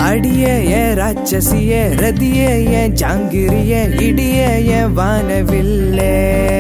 அடிய ஏன் ராட்சசிய ரதிய ஏன் ஜாங்கிரிய இடிய ஏன் வானவில்லே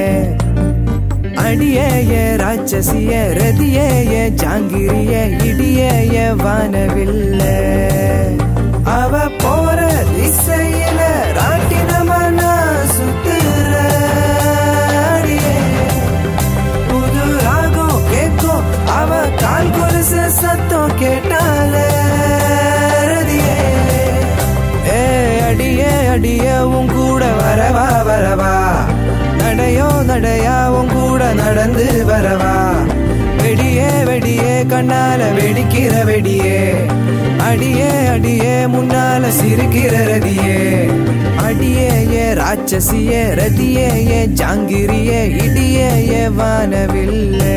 அடிய ஏன் ராட்சசிய ரதிய ஏன் ஜாங்கிரிய இடிய ஏன் வானவில்லை அவ போற திசையில ராட்டினமான சுத்துற அடியே. புது ராகம் கேட்கும் அவ கால் கொலுச சத்தம் கேட்டால ரதியே. ஏ அடியே அடியே உன் கூட வரவா வரவா நடையோ நடையா உன் கூட நடந்து வரவா வெடியே வெடியே கண்ணால வெடிக்கிற வெடியே அடியே அடியே முன்னால சிரிக்கிற ரதியே அடியே ஏ ராட்சசியே ரதியே ஏ ஜாங்கிரியே இடியே ஏ வானவில்லை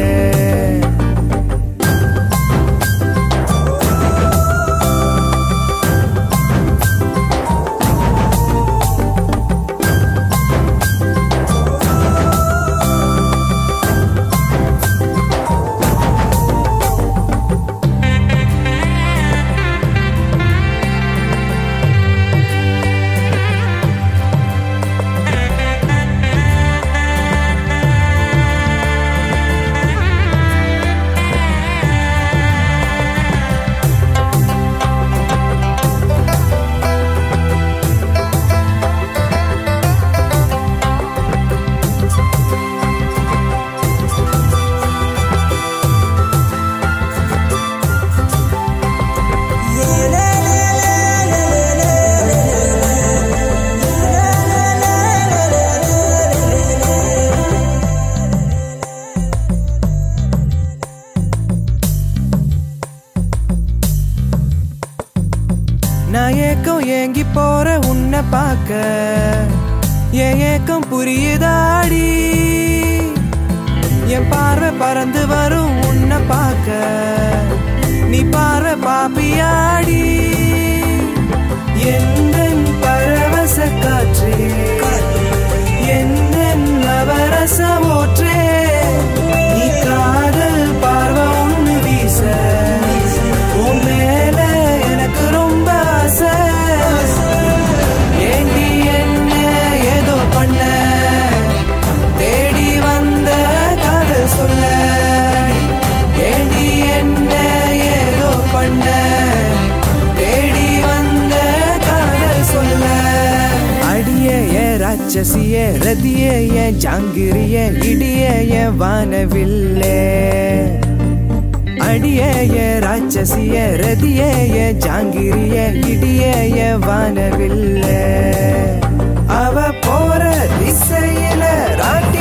நான் ஏக்கம் ஏங்கி போற உன்னை பார்க்க என் ஏக்கம் புரியுதாடி என் பார்வை பறந்து வரும் உன்னை பார்க்க நீ பார்வை பாப்பியாடி எந்த பரவச காற்றே எந்த நவரச ஓற்றே நீ காதல் பார்வை ஒன்று வீச உன் மேல எனக்கு ரொம்ப ஆசை ஏண்டி என்ன ஏதோ பண்ண தேடி வந்த காதல் சொல்ல ஏண்டி என்ன ஏதோ பண்ண தேடி வந்த காதல் சொல்ல அடிய ஏ ராட்சசிய ரதிய ஏன் ஜாங்கிரிய இடிய ஏன் வானவில்லை அடிய ஏ ராட்சசிய ரதிய ஏ ஜாங்கிரிய இடிய ஏ வானவில்லை அவ போற திசையில ராட்டி